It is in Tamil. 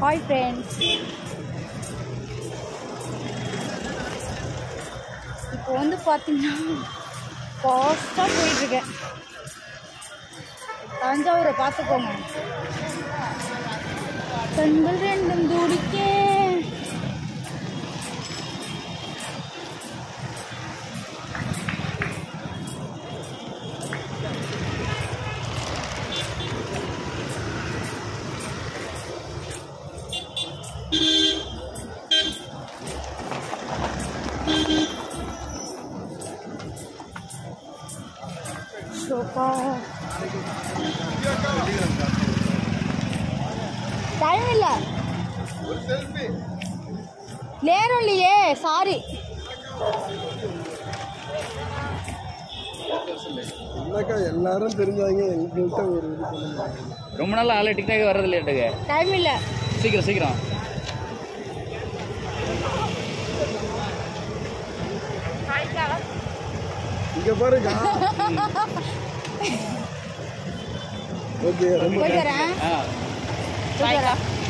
ஹாய் ஃப்ரெண்ட்ஸ் இப்போ வந்து பார்த்தீங்கன்னா ஃபாஸ்ட்டாக போயிட்டுருக்கேன் தஞ்சாவூரை பார்த்துக்கோங்க கண்கள் ரெண்டும் துடிக்க சோப்பா டைம் இல்லை நேரம் இல்லையே சாரி என்னக்கா எல்லாரும் தெரிஞ்சாங்க எங்கள்கிட்ட ஒரு இது பண்ணுங்க ரொம்ப நாள் ஆளு டிக்டாக் வர்றது இல்லையாட்டுக்கு டைம் இல்லை சீக்கிரம் சீக்கிரம் இங்க பாருங்க ஓகே ரொம்ப போயிட்டு வரேன் ஆ போயிட்டு வரேன்